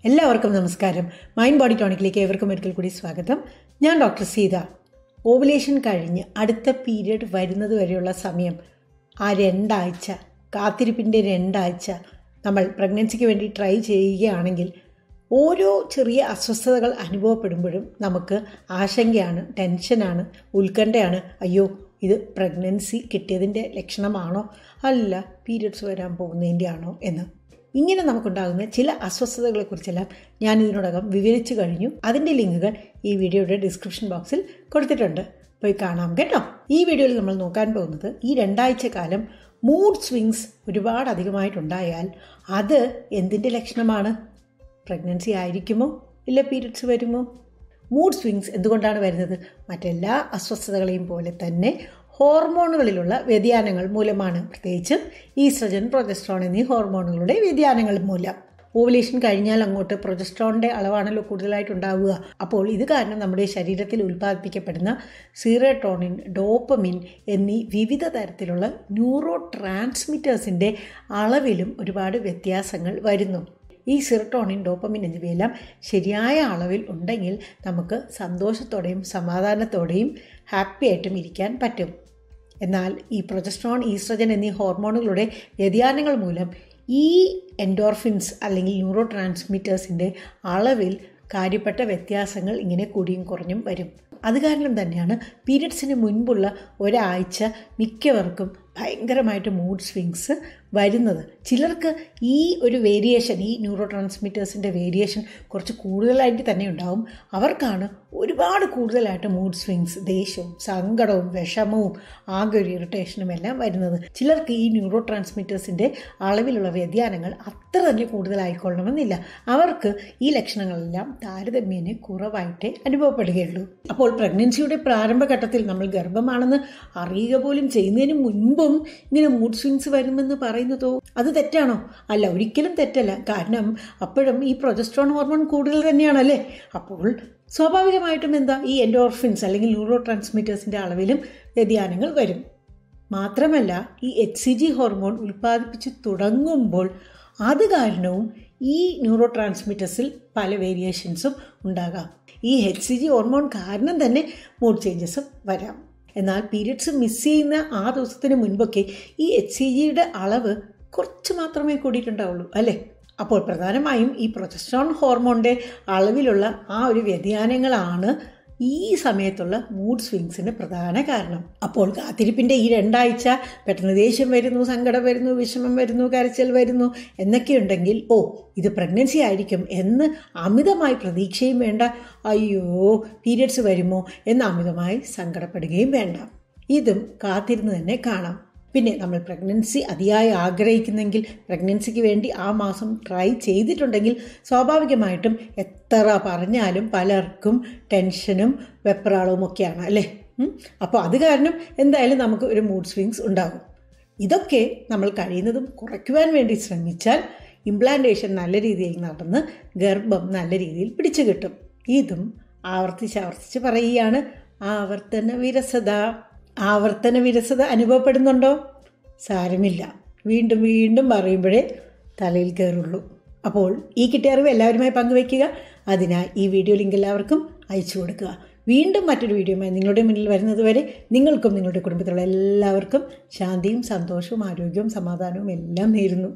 എല്ലാവർക്കും നമസ്കാരം mind body ടോണിക്കിലേക്ക് ഏവർക്കും ഒരിക്കൽ കൂടി സ്വാഗതം ഞാൻ ഡോക്ടർ സീത ഓവുലേഷൻ കഴിഞ്ഞ് അടുത്ത പീരിയഡ് വരുന്നത് വരെയുള്ള സമയം ആ രണ്ടാഴ്ച കാത്തിരിപ്പിൻ്റെ രണ്ടാഴ്ച നമ്മൾ പ്രഗ്നൻസിക്ക് വേണ്ടി ട്രൈ ചെയ്യുകയാണെങ്കിൽ ഓരോ ചെറിയ അസ്വസ്ഥതകൾ അനുഭവപ്പെടുമ്പോഴും നമുക്ക് ആശങ്കയാണ് ടെൻഷനാണ് ഉത്കണ്ഠയാണ് അയ്യോ ഇത് പ്രഗ്നൻസി കിട്ടിയതിൻ്റെ ലക്ഷണമാണോ അല്ല പീരിയഡ്സ് വരാൻ പോകുന്നതിൻ്റെ ആണോ എന്ന് ഇങ്ങനെ നമുക്കുണ്ടാകുന്ന ചില അസ്വസ്ഥതകളെക്കുറിച്ചെല്ലാം ഞാൻ ഇതിനോടകം വിവരിച്ചു കഴിഞ്ഞു അതിൻ്റെ ലിങ്കുകൾ ഈ വീഡിയോയുടെ ഡിസ്ക്രിപ്ഷൻ ബോക്സിൽ കൊടുത്തിട്ടുണ്ട് പോയി കാണാം കേട്ടോ ഈ വീഡിയോയിൽ നമ്മൾ നോക്കാൻ പോകുന്നത് ഈ രണ്ടാഴ്ച കാലം മൂഡ് സ്വിങ്സ് ഒരുപാട് അധികമായിട്ടുണ്ടായാൽ അത് എന്തിൻ്റെ ലക്ഷണമാണ് പ്രഗ്നൻസി ആയിരിക്കുമോ ഇല്ല പീരിയഡ്സ് വരുമോ മൂഡ് സ്വിങ്സ് എന്തുകൊണ്ടാണ് വരുന്നത് മറ്റെല്ലാ അസ്വസ്ഥതകളെയും പോലെ തന്നെ ഹോർമോണുകളിലുള്ള വ്യതിയാനങ്ങൾ മൂലമാണ് പ്രത്യേകിച്ച് ഈസ്ട്രജൻ പ്രൊജസ്ട്രോൺ എന്നീ ഹോർമോണുകളുടെ വ്യതിയാനങ്ങൾ മൂലം ഓവുലേഷൻ കഴിഞ്ഞാൽ അങ്ങോട്ട് പ്രൊജസ്ട്രോണിൻ്റെ അളവാണല്ലോ കൂടുതലായിട്ടുണ്ടാവുക അപ്പോൾ ഇത് കാരണം നമ്മുടെ ശരീരത്തിൽ ഉൽപ്പാദിപ്പിക്കപ്പെടുന്ന സീറോട്ടോണിൻ ഡോപ്പമിൻ എന്നീ വിവിധ തരത്തിലുള്ള ന്യൂറോ ട്രാൻസ്മിറ്റേഴ്സിൻ്റെ അളവിലും ഒരുപാട് വ്യത്യാസങ്ങൾ വരുന്നു ഈ സിറട്ടോണിൻ ഡോപ്പമിൻ എന്നിവയെല്ലാം ശരിയായ അളവിൽ ഉണ്ടെങ്കിൽ നമുക്ക് സന്തോഷത്തോടെയും സമാധാനത്തോടെയും ഹാപ്പി ആയിട്ടും ഇരിക്കാൻ പറ്റും എന്നാൽ ഈ പ്രൊജസ്ട്രോൺ ഈസ്ട്രജൻ എന്നീ ഹോർമോണുകളുടെ വ്യതിയാനങ്ങൾ മൂലം ഈ എൻഡോർഫിൻസ് അല്ലെങ്കിൽ ന്യൂറോ ട്രാൻസ്മിറ്റേഴ്സിൻ്റെ അളവിൽ കാര്യപ്പെട്ട വ്യത്യാസങ്ങൾ ഇങ്ങനെ കൂടിയും കുറഞ്ഞും വരും അത് കാരണം തന്നെയാണ് പീരിയഡ്സിന് മുൻപുള്ള ഒരാഴ്ച മിക്കവർക്കും ഭയങ്കരമായിട്ട് മൂഡ് സ്വിങ്സ് വരുന്നത് ചിലർക്ക് ഈ ഒരു വേരിയേഷൻ ഈ ന്യൂറോ ട്രാൻസ്മിറ്റേഴ്സിൻ്റെ വേരിയേഷൻ കുറച്ച് കൂടുതലായിട്ട് തന്നെ ഉണ്ടാവും അവർക്കാണ് ഒരുപാട് കൂടുതലായിട്ട് മൂഡ് സ്വിങ്സ് ദേഷ്യവും സങ്കടവും വിഷമവും ആകെ ഒരു ഇറിറ്റേഷനും എല്ലാം വരുന്നത് ചിലർക്ക് ഈ ന്യൂറോ ട്രാൻസ്മിറ്റേഴ്സിൻ്റെ അളവിലുള്ള വ്യതിയാനങ്ങൾ അത്ര തന്നെ കൂടുതലായിക്കൊള്ളണമെന്നില്ല അവർക്ക് ഈ ലക്ഷണങ്ങളെല്ലാം താരതമ്യേന കുറവായിട്ടേ അനുഭവപ്പെടുകയുള്ളൂ അപ്പോൾ പ്രഗ്നൻസിയുടെ പ്രാരംഭഘട്ടത്തിൽ നമ്മൾ ഗർഭമാണെന്ന് അറിയുക പോലും ചെയ്യുന്നതിന് മുൻപും ഇങ്ങനെ മൂഡ് സ്വിങ്സ് വരുമെന്ന് പറയുന്നതോ അത് തെറ്റാണോ അല്ല ഒരിക്കലും തെറ്റല്ല കാരണം അപ്പോഴും ഈ പ്രൊജസ്ട്രോൺ ഹോർമോൺ കൂടുതൽ തന്നെയാണല്ലേ അപ്പോൾ സ്വാഭാവികമായിട്ടും എന്താ ഈ എൻഡോർഫിൻസ് അല്ലെങ്കിൽ ന്യൂറോ ട്രാൻസ്മിറ്റേഴ്സിൻ്റെ അളവിലും വ്യതിയാനങ്ങൾ വരും മാത്രമല്ല ഈ എച്ച് സി ജി ഹോർമോൺ ഉൽപ്പാദിപ്പിച്ച് തുടങ്ങുമ്പോൾ അത് കാരണവും ഈ ന്യൂറോ ട്രാൻസ്മിറ്റേഴ്സിൽ പല വേരിയേഷൻസും ഉണ്ടാകാം ഈ എച്ച് സി ജി ഹോർമോൺ കാരണം തന്നെ മൂഡ് ചേഞ്ചസും വരാം എന്നാൽ പീരിയഡ്സ് മിസ് ചെയ്യുന്ന ആ ദിവസത്തിന് മുൻപൊക്കെ ഈ എച്ച് സി ജിയുടെ അളവ് കുറച്ച് മാത്രമേ കൂടിയിട്ടുണ്ടാവുള്ളൂ അല്ലേ അപ്പോൾ പ്രധാനമായും ഈ പ്രൊജസ്ട്രോൺ ഹോർമോണിൻ്റെ അളവിലുള്ള ആ ഒരു വ്യതിയാനങ്ങളാണ് ഈ സമയത്തുള്ള മൂഡ് സ്വിങ്സിന് പ്രധാന കാരണം അപ്പോൾ കാത്തിരിപ്പിൻ്റെ ഈ രണ്ടാഴ്ച പെട്ടെന്ന് ദേഷ്യം വരുന്നു സങ്കടം വരുന്നു വിഷമം വരുന്നു കരച്ചിൽ വരുന്നു എന്നൊക്കെ ഉണ്ടെങ്കിൽ ഓ ഇത് പ്രഗ്നൻസി ആയിരിക്കും എന്ന് അമിതമായി പ്രതീക്ഷയും വേണ്ട അയ്യോ പീരിയഡ്സ് വരുമോ എന്ന് അമിതമായി സങ്കടപ്പെടുകയും വേണ്ട ഇതും കാത്തിരുന്ന് തന്നെ കാണാം പിന്നെ നമ്മൾ പ്രഗ്നൻസി അതിയായി ആഗ്രഹിക്കുന്നെങ്കിൽ പ്രഗ്നൻസിക്ക് വേണ്ടി ആ മാസം ട്രൈ ചെയ്തിട്ടുണ്ടെങ്കിൽ സ്വാഭാവികമായിട്ടും എത്ര പറഞ്ഞാലും പലർക്കും ടെൻഷനും വെപ്രാളവും ഒക്കെയാണ് അല്ലേ അപ്പോൾ അത് കാരണം എന്തായാലും നമുക്ക് ഒരു മൂഡ് സ്വിങ്സ് ഉണ്ടാകും ഇതൊക്കെ നമ്മൾ കഴിയുന്നതും കുറയ്ക്കുവാൻ വേണ്ടി ശ്രമിച്ചാൽ ഇംപ്ലാന്റേഷൻ നല്ല രീതിയിൽ നടന്ന് ഗർഭം നല്ല രീതിയിൽ പിടിച്ചു കിട്ടും ഇതും ആവർത്തിച്ച് ആവർത്തിച്ച് പറയുകയാണ് ആവർത്തന വിരസത ആവർത്തന വിരസത അനുഭവപ്പെടുന്നുണ്ടോ സാരമില്ല വീണ്ടും വീണ്ടും പറയുമ്പോഴേ തലയിൽ കയറുള്ളൂ അപ്പോൾ ഈ കിട്ടിയ അറിവ് എല്ലാവരുമായി പങ്കുവയ്ക്കുക അതിനായി ഈ വീഡിയോ ലിങ്ക് എല്ലാവർക്കും അയച്ചു കൊടുക്കുക വീണ്ടും മറ്റൊരു വീഡിയോയുമായി നിങ്ങളുടെ മുന്നിൽ വരുന്നത് വരെ നിങ്ങൾക്കും നിങ്ങളുടെ കുടുംബത്തിലുള്ള എല്ലാവർക്കും ശാന്തിയും സന്തോഷവും ആരോഗ്യവും സമാധാനവും എല്ലാം നേരുന്നു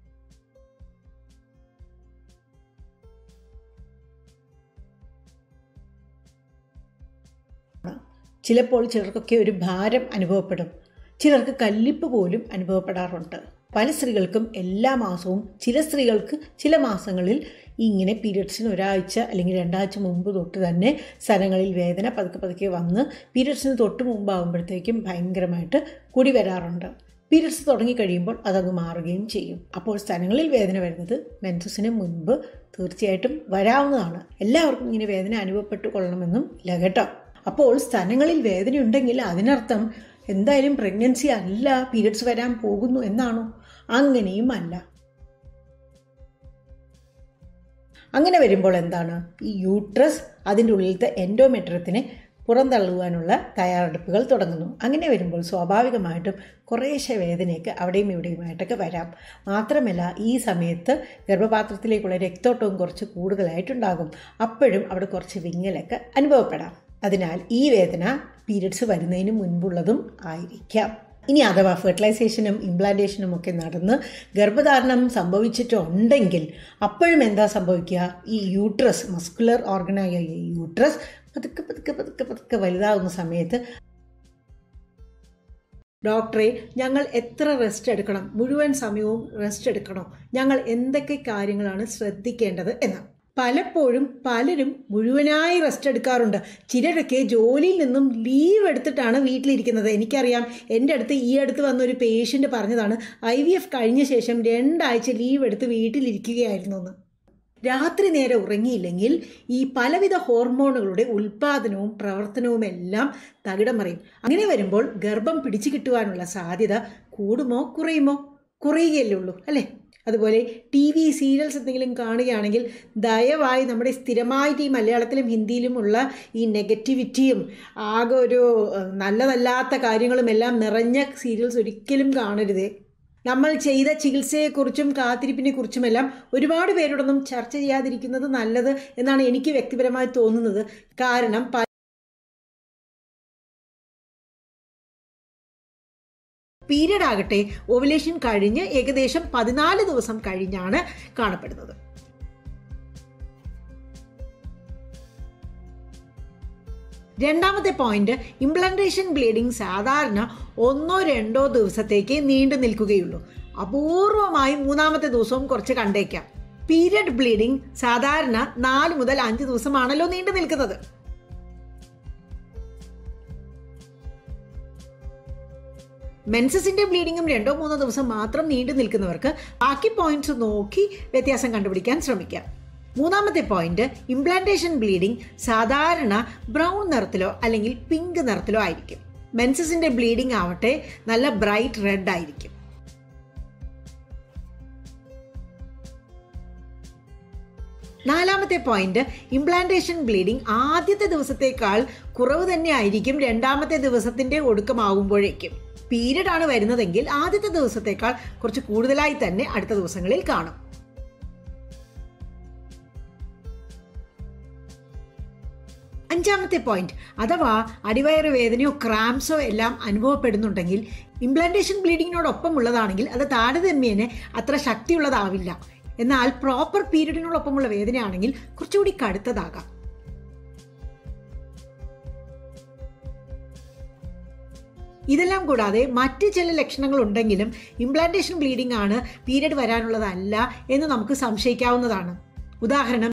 ചിലപ്പോൾ ചിലർക്കൊക്കെ ഒരു ഭാരം അനുഭവപ്പെടും ചിലർക്ക് കല്ലിപ്പ് പോലും അനുഭവപ്പെടാറുണ്ട് പല സ്ത്രീകൾക്കും എല്ലാ മാസവും ചില സ്ത്രീകൾക്ക് ചില മാസങ്ങളിൽ ഇങ്ങനെ പീരിയഡ്സിന് ഒരാഴ്ച അല്ലെങ്കിൽ രണ്ടാഴ്ച മുമ്പ് തൊട്ട് തന്നെ സ്ഥലങ്ങളിൽ വേദന പതുക്കെ പതുക്കെ വന്ന് പീരിയഡ്സിന് തൊട്ട് മുമ്പാകുമ്പോഴത്തേക്കും ഭയങ്കരമായിട്ട് കൂടി വരാറുണ്ട് പീരിയഡ്സ് തുടങ്ങിക്കഴിയുമ്പോൾ അതങ്ങ് മാറുകയും ചെയ്യും അപ്പോൾ സ്ഥലങ്ങളിൽ വേദന വരുന്നത് മെൻസസിന് മുൻപ് തീർച്ചയായിട്ടും വരാവുന്നതാണ് എല്ലാവർക്കും ഇങ്ങനെ വേദന അനുഭവപ്പെട്ടു കൊള്ളണമെന്നും ഇല്ല കേട്ടോ അപ്പോൾ സ്ഥലങ്ങളിൽ വേദനയുണ്ടെങ്കിൽ അതിനർത്ഥം എന്തായാലും പ്രഗ്നൻസി അല്ല പീരിയഡ്സ് വരാൻ പോകുന്നു എന്നാണോ അങ്ങനെയും അല്ല അങ്ങനെ വരുമ്പോൾ എന്താണ് ഈ യൂട്രസ് അതിൻ്റെ ഉള്ളിലത്തെ എൻഡോമെട്രത്തിനെ പുറന്തള്ളുവാനുള്ള തയ്യാറെടുപ്പുകൾ തുടങ്ങുന്നു അങ്ങനെ വരുമ്പോൾ സ്വാഭാവികമായിട്ടും കുറേശ്ശെ വേദനയൊക്കെ അവിടെയും ഇവിടെയുമായിട്ടൊക്കെ വരാം മാത്രമല്ല ഈ സമയത്ത് ഗർഭപാത്രത്തിലേക്കുള്ള രക്തോട്ടവും കുറച്ച് കൂടുതലായിട്ടുണ്ടാകും അപ്പോഴും അവിടെ കുറച്ച് വിങ്ങലൊക്കെ അനുഭവപ്പെടാം അതിനാൽ ഈ വേദന പീരിയഡ്സ് വരുന്നതിന് മുൻപുള്ളതും ആയിരിക്കാം ഇനി അഥവാ ഫെർട്ടിലൈസേഷനും ഇംപ്ലാന്റേഷനും ഒക്കെ നടന്ന് ഗർഭധാരണം സംഭവിച്ചിട്ടുണ്ടെങ്കിൽ അപ്പോഴും എന്താ സംഭവിക്കുക ഈ യൂട്രസ് മസ്കുലർ ഓർഗനായ ഈ യൂട്രസ് പതുക്കെ പതുക്കെ പതുക്കെ പതുക്കെ വലുതാവുന്ന സമയത്ത് ഡോക്ടറെ ഞങ്ങൾ എത്ര റെസ്റ്റ് എടുക്കണം മുഴുവൻ സമയവും റെസ്റ്റ് എടുക്കണോ ഞങ്ങൾ എന്തൊക്കെ കാര്യങ്ങളാണ് ശ്രദ്ധിക്കേണ്ടത് എന്ന് പലപ്പോഴും പലരും മുഴുവനായി റെസ്റ്റ് എടുക്കാറുണ്ട് ചിലരൊക്കെ ജോലിയിൽ നിന്നും ലീവ് എടുത്തിട്ടാണ് വീട്ടിലിരിക്കുന്നത് എനിക്കറിയാം എൻ്റെ അടുത്ത് ഈ അടുത്ത് വന്ന ഒരു പേഷ്യൻ്റ് പറഞ്ഞതാണ് ഐ വി എഫ് കഴിഞ്ഞ ശേഷം രണ്ടാഴ്ച ലീവ് എടുത്ത് വീട്ടിലിരിക്കുകയായിരുന്നു എന്ന് രാത്രി നേരെ ഉറങ്ങിയില്ലെങ്കിൽ ഈ പലവിധ ഹോർമോണുകളുടെ ഉൽപാദനവും പ്രവർത്തനവും എല്ലാം തകിടം മറിയും അങ്ങനെ വരുമ്പോൾ ഗർഭം പിടിച്ചു കിട്ടുവാനുള്ള സാധ്യത കൂടുമോ കുറയുമോ കുറയുകയല്ലേ ഉള്ളൂ അല്ലേ അതുപോലെ ടി വി സീരിയൽസ് എന്തെങ്കിലും കാണുകയാണെങ്കിൽ ദയവായി നമ്മുടെ സ്ഥിരമായിട്ട് ഈ മലയാളത്തിലും ഹിന്ദിയിലുമുള്ള ഈ നെഗറ്റിവിറ്റിയും ആകെ ഒരു നല്ലതല്ലാത്ത കാര്യങ്ങളും എല്ലാം നിറഞ്ഞ സീരിയൽസ് ഒരിക്കലും കാണരുതേ നമ്മൾ ചെയ്ത ചികിത്സയെക്കുറിച്ചും കാത്തിരിപ്പിനെ കുറിച്ചുമെല്ലാം ഒരുപാട് പേരോടൊന്നും ചർച്ച ചെയ്യാതിരിക്കുന്നത് നല്ലത് എന്നാണ് എനിക്ക് വ്യക്തിപരമായി തോന്നുന്നത് കാരണം പീരിയഡ് ആകട്ടെ ഓവുലേഷൻ കഴിഞ്ഞ് ഏകദേശം പതിനാല് ദിവസം കഴിഞ്ഞാണ് കാണപ്പെടുന്നത് രണ്ടാമത്തെ പോയിന്റ് ഇംപ്ലാന്റേഷൻ ബ്ലീഡിംഗ് സാധാരണ ഒന്നോ രണ്ടോ ദിവസത്തേക്ക് നീണ്ടു നിൽക്കുകയുള്ളൂ അപൂർവമായി മൂന്നാമത്തെ ദിവസവും കുറച്ച് കണ്ടേക്കാം പീരിയഡ് ബ്ലീഡിംഗ് സാധാരണ നാല് മുതൽ അഞ്ച് ദിവസമാണല്ലോ നീണ്ടു നിൽക്കുന്നത് മെൻസസിന്റെ ബ്ലീഡിങ്ങും രണ്ടോ മൂന്നോ ദിവസം മാത്രം നീണ്ടു നിൽക്കുന്നവർക്ക് ബാക്കി പോയിന്റ്സ് നോക്കി വ്യത്യാസം കണ്ടുപിടിക്കാൻ ശ്രമിക്കാം മൂന്നാമത്തെ പോയിന്റ് ഇംപ്ലാന്റേഷൻ ബ്ലീഡിംഗ് സാധാരണ ബ്രൗൺ നിറത്തിലോ അല്ലെങ്കിൽ പിങ്ക് നിറത്തിലോ ആയിരിക്കും മെൻസസിന്റെ ബ്ലീഡിംഗ് ആവട്ടെ നല്ല ബ്രൈറ്റ് റെഡ് ആയിരിക്കും നാലാമത്തെ പോയിന്റ് ഇംപ്ലാന്റേഷൻ ബ്ലീഡിംഗ് ആദ്യത്തെ ദിവസത്തേക്കാൾ കുറവ് തന്നെ ആയിരിക്കും രണ്ടാമത്തെ ദിവസത്തിന്റെ ഒടുക്കമാകുമ്പോഴേക്കും പീരിയഡ് ആണ് വരുന്നതെങ്കിൽ ആദ്യത്തെ ദിവസത്തേക്കാൾ കുറച്ച് കൂടുതലായി തന്നെ അടുത്ത ദിവസങ്ങളിൽ കാണും അഞ്ചാമത്തെ പോയിന്റ് അഥവാ അടിവയറ് വേദനയോ ക്രാംസോ എല്ലാം അനുഭവപ്പെടുന്നുണ്ടെങ്കിൽ ഇംപ്ലാന്റേഷൻ ബ്ലീഡിങ്ങിനോടൊപ്പം ഉള്ളതാണെങ്കിൽ അത് താരതമ്യേന അത്ര ശക്തിയുള്ളതാവില്ല എന്നാൽ പ്രോപ്പർ പീരീഡിനോടൊപ്പമുള്ള വേദനയാണെങ്കിൽ കുറച്ചുകൂടി കടുത്തതാകാം ഇതെല്ലാം കൂടാതെ മറ്റ് ചില ലക്ഷണങ്ങൾ ഉണ്ടെങ്കിലും ഇംപ്ലാന്റേഷൻ ബ്ലീഡിംഗ് ആണ് പീരിയഡ് വരാനുള്ളതല്ല എന്ന് നമുക്ക് സംശയിക്കാവുന്നതാണ് ഉദാഹരണം